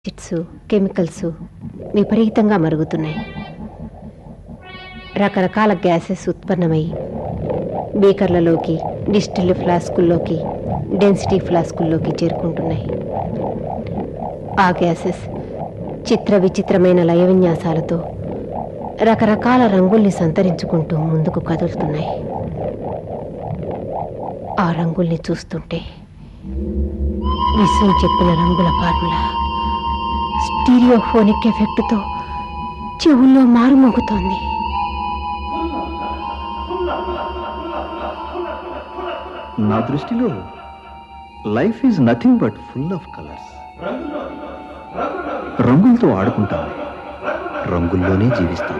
chits chemicals విపరీతంగా మరుగుతున్నాయి రకరకాల గ్యాసెస్ ఉత్పన్నమై బీకర్లలోకి డిస్టిల్ ఫ్లాస్కుల్లోకి డెన్సిటీ ఫ్లాస్కుల్లోకి చేరుకుంటున్నాయి ఆ గ్యాసెస్ చిత్ర విచిత్రమైన లయ విన్యాసాలతో రకరకాల రంగుల్ని సంతరించుకుంటూ ముందుకు కదులుతున్నాయి ఆ రంగుల్ని చూస్తుంటే విశ్వం చెప్పిన రంగుల ఫార్ములా స్టీరియోఫోనిక్ ఎఫెక్ట్తో చెవుల్లో మారుమోగుతోంది నా దృష్టిలో life is nothing but full of colours రంగులతో ఆడుకుంటాం రంగుల్లోనే జీవిస్తాం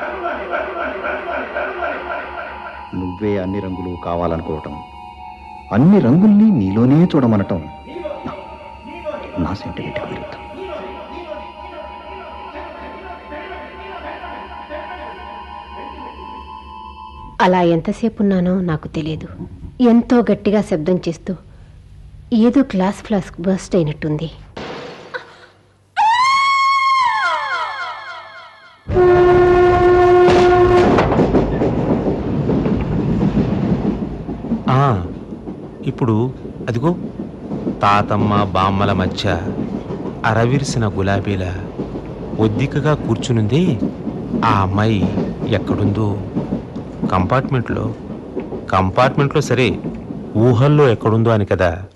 నువ్వే అన్ని రంగులు కావాలనుకోవటం అన్ని రంగుల్ని నీలోనే చూడమనటం నా- నా సెంటిమెంట్ విరుద్ధం అలా ఎంతసేపు ఉన్నానో నాకు తెలియదు ఎంతో గట్టిగా శబ్దం చేస్తూ ఏదో గ్లాస్ ఫ్లాస్క్ బర్స్ట్ అయినట్టుంది ఆ, ఇప్పుడు అదిగో తాతమ్మ బామ్మల మధ్య అరవిరిసిన గులాబీల ఒద్దికగా కూర్చునుంది ఆ అమ్మాయి ఎక్కడుందో కంపార్ట్మెంట్లో కంపార్ట్మెంట్లో సరే ఊహల్లో ఎక్కడుందో అని కదా